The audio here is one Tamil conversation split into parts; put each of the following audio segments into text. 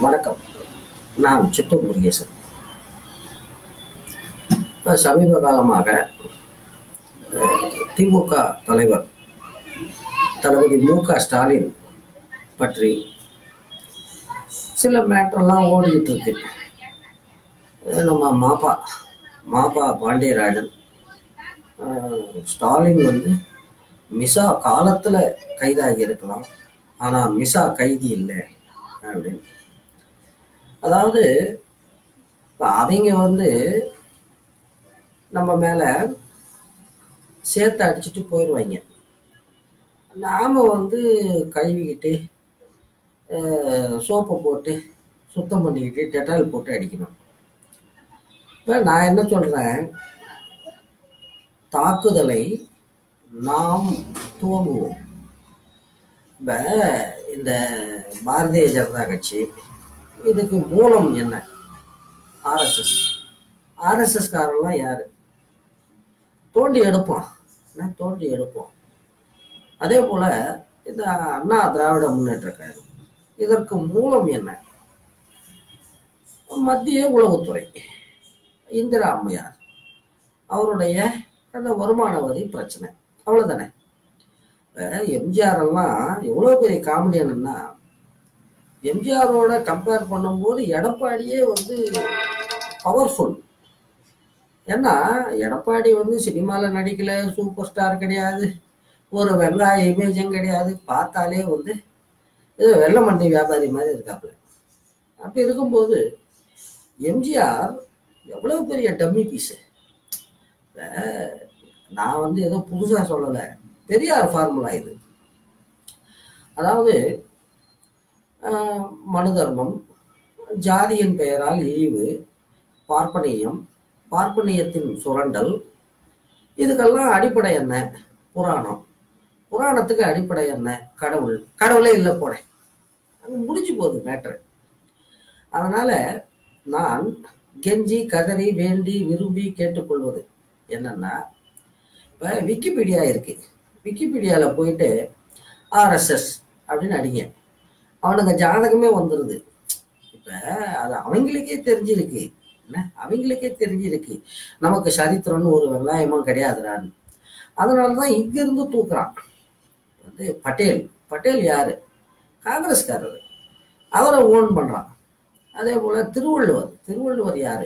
வணக்கம் நான் சித்தூர் முருகேசன் இப்ப சமீப காலமாக அஹ், திமுக தலைவர் தளபதி மு க ஸ்டாலின் பற்றி சில மேட்டர்லாம் ஓடிக்கிட்டு இருக்கு அஹ், நம்ம மாப்பா மாப்பா பாண்டியராஜன் அஹ், ஸ்டாலின் வந்து மிசா காலத்துல கைதாகி இருக்கலாம் ஆனா மிசா கைதி இல்லை அப்படின்னு அதாவது இப்ப அவங்க வந்து நம்ம மேல சேர்த்து அடிச்சுட்டு போயிடுவாங்க நாம வந்து கழுவிக்கிட்டு சோப்பை போட்டு சுத்தம் பண்ணிக்கிட்டு டெட்டால் போட்டு அடிக்கணும் இப்போ நான் என்ன சொல்றேன் தாக்குதலை நாம் துவங்குவோம் இப்போ இந்த பாரதிய ஜனதா கட்சி இதுக்கு மூலம் என்ன ஆர்எஸ்எஸ் ஆர்எஸ்எஸ் காரெல்லாம் யாரு தோண்டி எடுப்போம் என்ன தோண்டி எடுப்போம் அதே போல இந்த அண்ணா திராவிட முன்னேற்ற கழகம் இதற்கு மூலம் என்ன மத்திய உளவுத்துறை இந்திரா அம்மையார் அவருடைய அந்த வருமான வரி பிரச்சனை அவ்வளவுதானே எம்ஜிஆர் எல்லாம் எவ்வளவு பெரிய காமெடியன்னா எம்ஜிஆரோட கம்பேர் பண்ணும்போது எடப்பாடியே வந்து பவர்ஃபுல் ஏன்னா எடப்பாடி வந்து சினிமாவில் நடிக்கல சூப்பர் ஸ்டார் கிடையாது ஒரு வெங்காய இமேஜும் கிடையாது பார்த்தாலே வந்து இது வெள்ளை மண்டி வியாபாரி மாதிரி இருக்காப்புல அப்படி இருக்கும்போது எம்ஜிஆர் எவ்வளவு பெரிய டம்மி பீஸு நான் வந்து ஏதோ புதுசாக சொல்லலை பெரியார் ஃபார்முலா இது அதாவது ஆஹ், மனு தர்மம் ஜாதியின் பெயரால் இழிவு பார்ப்பனியம் பார்ப்பனியத்தின் சுரண்டல் இதுக்கெல்லாம் அடிப்படை என்ன புராணம் புராணத்துக்கு அடிப்படை என்ன கடவுள் கடவுளே இல்லை போட அங்க முடிஞ்சு போகுது மேட்ரு அதனால நான் கெஞ்சி கதறி வேண்டி விரும்பி கேட்டுக்கொள்வது என்னன்னா இப்போ விக்கிபீடியா இருக்கு விக்கிபீடியாவில் போயிட்டு ஆர்எஸ்எஸ் அப்படின்னு அடிங்க அவனுங்க ஜாதகமே வந்துடுது இப்போ அது அவங்களுக்கே தெரிஞ்சிருக்கு என்ன அவங்களுக்கே தெரிஞ்சிருக்கு நமக்கு சரித்திரம்னு ஒரு வெங்காயமும் கிடையாதுடான்னு அதனால தான் இங்கிருந்து தூக்குறான் வந்து பட்டேல் பட்டேல் யாரு காங்கிரஸ்காரர் அவரை ஓன் பண்றான் அதே போல திருவள்ளுவர் திருவள்ளுவர் யாரு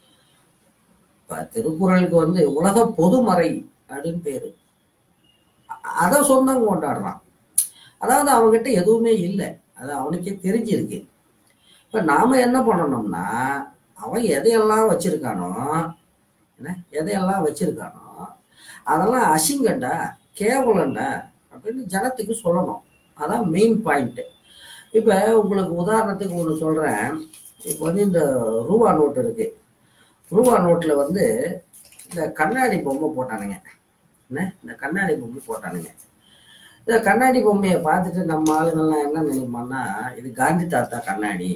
இப்ப திருக்குறளுக்கு வந்து உலக பொதுமறை அப்படின்னு பேரு அ- அதை சொந்தம் கொண்டாடுறான் அதாவது அவன்கிட்ட எதுவுமே இல்லை அது அவனுக்கே தெரிஞ்சிருக்கு இப்ப நாம என்ன பண்ணணும்னா அவன் எதையெல்லாம் வச்சிருக்கானோ என்ன எதையெல்லாம் வச்சிருக்கானோ அதெல்லாம் அசிங்கண்டா கேவலண்டா அப்படின்னு ஜனத்துக்கு சொல்லணும் அதான் மெயின் பாயிண்ட் இப்போ உங்களுக்கு உதாரணத்துக்கு ஒன்று சொல்கிறேன் இப்போ வந்து இந்த ரூபா நோட்டு இருக்கு ரூபா நோட்டில் வந்து இந்த கண்ணாடி பொம்மை போட்டானுங்க என்ன இந்த கண்ணாடி பொம்மை போட்டானுங்க இந்த கண்ணாடி பொம்மையை பார்த்துட்டு நம்ம ஆளுங்கள்லாம் என்ன நினைப்பான்னா இது காந்தி தாத்தா கண்ணாடி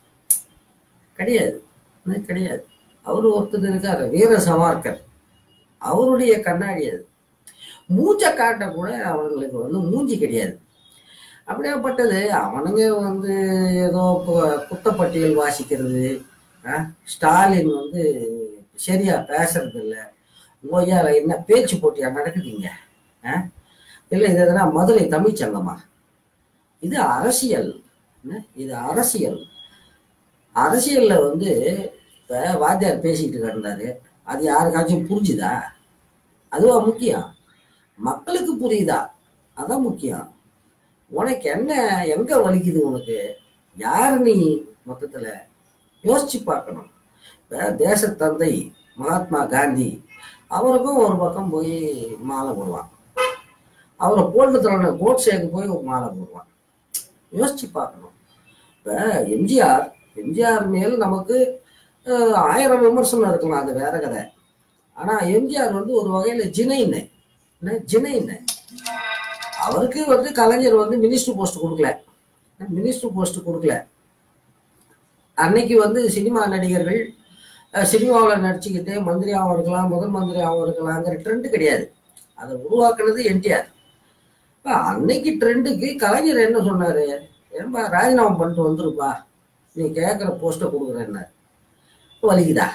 கிடையாது இது கிடையாது அவர் ஒருத்தர் இருக்காரு வீர சவார்கர் அவருடைய கண்ணாடி அது மூச்சை காட்ட கூட அவங்களுக்கு வந்து மூஞ்சி கிடையாது அப்படியாப்பட்டது அவனுங்க வந்து ஏதோ கு- குத்தப்பட்டியல் வாசிக்கிறது ஆ, ஸ்டாலின் வந்து சரியா பேசுறது இல்லை ஓய்யால என்ன பேச்சு போட்டியா நடக்குதுங்க ஆ? இல்லை இது எதனா மதுரை தமிழ்ச்சங்கமா இது அரசியல் என்ன? இது அரசியல் அரசியல்ல வந்து இப்ப வாத்தியார் பேசிக்கிட்டு கிடந்தாரு அது யாருக்காச்சும் புரிஞ்சுதா அதுவா முக்கியம் மக்களுக்கு புரியுதா அதான் முக்கியம் உனக்கு என்ன எங்க வலிக்குது உனக்கு யார் நீ மொத்தத்துல யோசிச்சு பார்க்கணும் இப்ப தேசத்தந்தை மகாத்மா காந்தி அவருக்கும் ஒரு பக்கம் போய் மாலை போடுவான் அவரை போட்டு தரன கோட்ஸேக்கு போய் ஒரு மாலை போடுவான் யோசிச்சு பார்க்கணும் இப்ப எம்ஜிஆர் எம்ஜிஆர் மேல் நமக்கு அஹ், ஆயிரம் விமர்சனம் இருக்கலாம் அது வேற கதை ஆனா எம்ஜிஆர் வந்து ஒரு வகையில ஜினைன்னு என்ன ஜினைன்னு அவருக்கு வந்து கலைஞர் வந்து மினிஸ்டர் போஸ்ட் கொடுக்கல மினிஸ்டர் போஸ்ட் கொடுக்கல அன்னைக்கு வந்து சினிமா நடிகர்கள் சினிமாவில் நடிச்சுக்கிட்டு மந்திரியாகவும் இருக்கலாம் முதல் மந்திரியாகவும் இருக்கலாங்கிற ட்ரெண்ட் கிடையாது அதை உருவாக்குனது என்டிஆர் இப்போ அன்னைக்கு ட்ரெண்டுக்கு கலைஞர் என்ன சொன்னாரு ஏன்பா ராஜினாமா பண்ணிட்டு வந்துருப்பா நீ கேட்குற போஸ்ட்டை கொடுக்குறேன்னாரு வலிக்குதா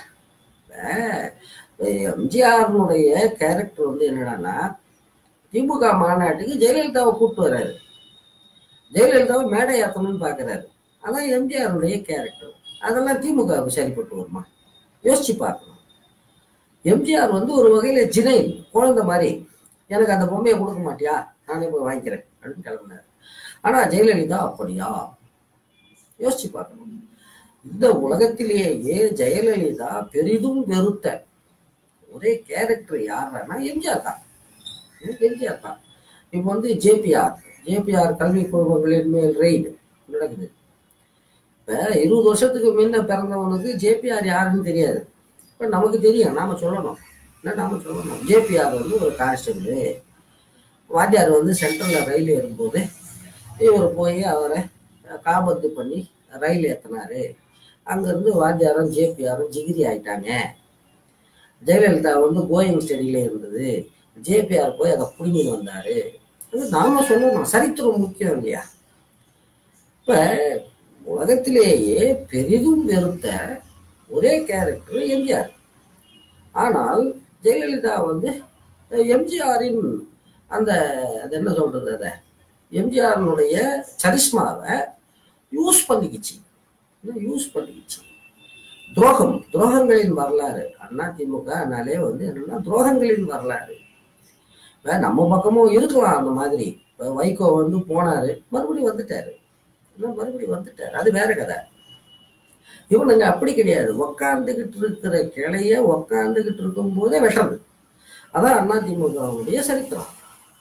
எம்ஜிஆர்னுடைய கேரக்டர் வந்து என்னடான்னா திமுக மாநாட்டுக்கு ஜெயலலிதாவை கூப்பிட்டு வர்றாரு ஜெயலலிதாவை மேடை ஏற்றணும்னு பார்க்குறாரு அதான் எம்ஜிஆருடைய கேரக்டர் அதெல்லாம் திமுகவுக்கு சரிப்பட்டு வருமா யோசிச்சு பார்க்கணும் எம்ஜிஆர் வந்து ஒரு வகையில ஜினை குழந்தை மாதிரி எனக்கு அந்த பொம்மையை கொடுக்க மாட்டியா நானே போய் வாங்கிக்கிறேன் அப்படின்னு கிளம்பினார் ஆனா ஜெயலலிதா அப்படியா யோசிச்சு பார்க்கணும் இந்த உலகத்திலேயே ஜெயலலிதா பெரிதும் வெறுத்த ஒரே கேரக்டர் யாருன்னா எம்ஜிஆர் தான் எம்ஜிஆர் தான் இப்போ வந்து ஜேபிஆர் ஜேபிஆர் கல்வி குழுமங்களின் மேல் ரெய்டு நடக்குது இப்போ இருபது வருஷத்துக்கு முன்ன பிறந்தவனுக்கு ஜேபிஆர் யாருன்னு தெரியாது இப்போ நமக்கு தெரியும் நாம சொல்லணும் என்ன நாம சொல்லணும் ஜேபிஆர் வந்து ஒரு கான்ஸ்டபிள் வாத்தியார் வந்து சென்ட்ரலில் ரயில் ஏறும்போது இவர் போய் அவரை காபத்து பண்ணி ரயில் ஏற்றினாரு அங்கேருந்து வாத்தியாரும் ஜேபிஆரும் ஜிகிரி ஆயிட்டாங்க ஜெயலலிதா வந்து கோயிங் ஸ்டடியில் இருந்தது ஜேபிஆர் போய் அதை புடுங்கிட்டு வந்தாரு அது நாம சொல்லணும் சரித்திரம் முக்கியம் இல்லையா இப்ப உலகத்திலேயே பெரிதும் வெறுத்த ஒரே கேரக்டர் எம்ஜிஆர் ஆனால் ஜெயலலிதா வந்து எம்ஜிஆரின் அந்த அது என்ன சொல்றது அத எம்ஜிஆரினுடைய சரிஸ்மாவை யூஸ் பண்ணிக்கிச்சு யூஸ் பண்ணிக்கிச்சு துரோகம் துரோகங்களின் வரலாறு அண்ணா திமுகனாலே வந்து என்னன்னா துரோகங்களின் வரலாறு இப்ப நம்ம பக்கமும் இருக்கலாம் அந்த மாதிரி இப்ப வைகோ வந்து போனாரு மறுபடியும் வந்துட்டாரு இன்னும் மறுபடியும் வந்துட்டாரு அது வேற கதை இவனுங்க அப்படி கிடையாது உக்காந்துக்கிட்டு இருக்கிற கிளைய உக்காந்துக்கிட்டு இருக்கும் போதே வெட்டுறது அதான் அண்ணா திமுகவுடைய சரித்திரம்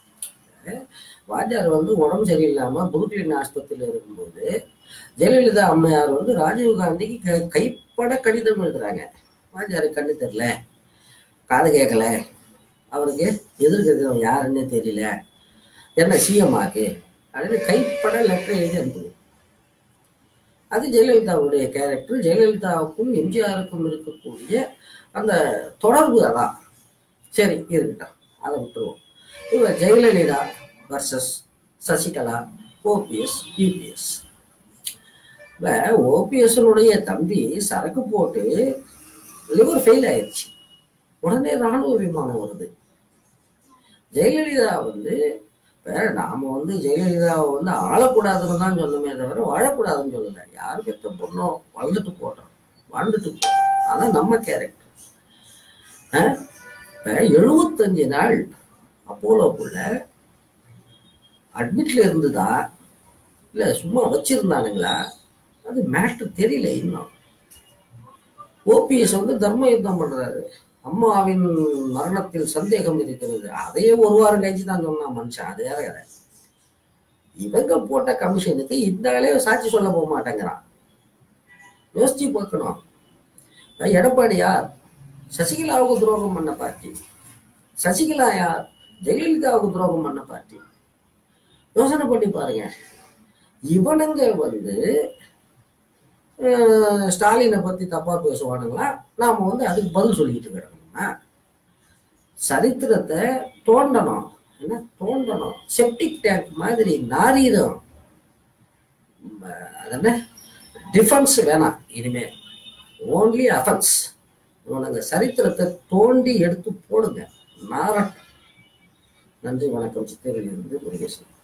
வாத்தியார் வந்து உடம்பு சரியில்லாம புருக்லின் ஆஸ்பத்திரியில் இருக்கும்போது ஜெயலலிதா அம்மையார் வந்து ராஜீவ் காந்திக்கு க- கைப்பட கடிதம் எழுதுறாங்க வாத்தியாருக்கு கண்ணு தெரியல காது கேட்கல அவருக்கு எதிர்க்கிறவன் யாருன்னே தெரியல என்ன சிஎம் ஆக்கு அப்படின்னு கைப்பட லெட்டர் எழுதி அனுப்புது அது ஜெயலலிதாவுடைய கேரக்டர் ஜெயலலிதாவுக்கும் எம்ஜிஆருக்கும் இருக்கக்கூடிய அந்த தொடர்பு அதான் சரி இருக்கட்டும் அதை விட்டுருவோம் இவ Jayalalithaa versus Sasikala OPS UPS ஓபிஎஸ்னுடைய தம்பி சரக்கு போட்டு லிவர் ஃபெயில் ஆயிடுச்சு உடனே ராணுவ விமானம் வருது ஜெயலலிதா வந்து இப்ப நாம வந்து ஜெயலலிதாவை வந்து ஆளக்கூடாதுன்னு தான் சொன்னோமே தவிர வாழக்கூடாதுன்னு சொல்லல யார் பெற்ற பொண்ணோ வளர்ந்துட்டு போட்டோம் வாழ்ந்துட்டு போட்டோம் அதான் நம்ம கேரக்டர் இப்ப எழுபத்தஞ்சு நாள் அப்போலோக்குள்ள அட்மிட்ல இருந்துதா இல்ல சும்மா வச்சிருந்தானுங்களா அது மேட்டர் தெரியல இன்னும் ஓபிஎஸ் வந்து தர்ம யுத்தம் பண்றாரு அம்மாவின் மரணத்தில் சந்தேகம் இருக்கிறது அதையே ஒரு வாரம் கழிச்சு தான் சொன்னான் மனுஷன் அது வேற கதை இவங்க போட்ட கமிஷனுக்கு இந்த ஆளே சாட்சி சொல்ல போக மாட்டேங்கிறான் யோசிச்சு பார்க்கணும் எடப்பாடி யார் சசிகலாவுக்கு துரோகம் பண்ண பார்ட்டி சசிகலா யார் ஜெயலலிதாவுக்கு துரோகம் பண்ண பார்ட்டி யோசனை பண்ணி பாருங்க இவனுங்க வந்து அஹ், ஸ்டாலினை பத்தி தப்பா பேசுவானுங்களா நாம வந்து அதுக்கு பதில் சொல்லிக்கிட்டு கிடக்கணுமா சரித்திரத்தை தோண்டணும் என்ன தோண்டணும் செப்டிக் டேங்க் மாதிரி நாரீதம் அது என்ன டிஃபென்ஸ் வேணாம் இனிமே ஓன்லி அஃபென்ஸ் இவனுங்க சரித்திரத்தை தோண்டி எடுத்து போடுங்க நாரட்டும் நன்றி வணக்கம் சித்தரிலிருந்து முருகேசன்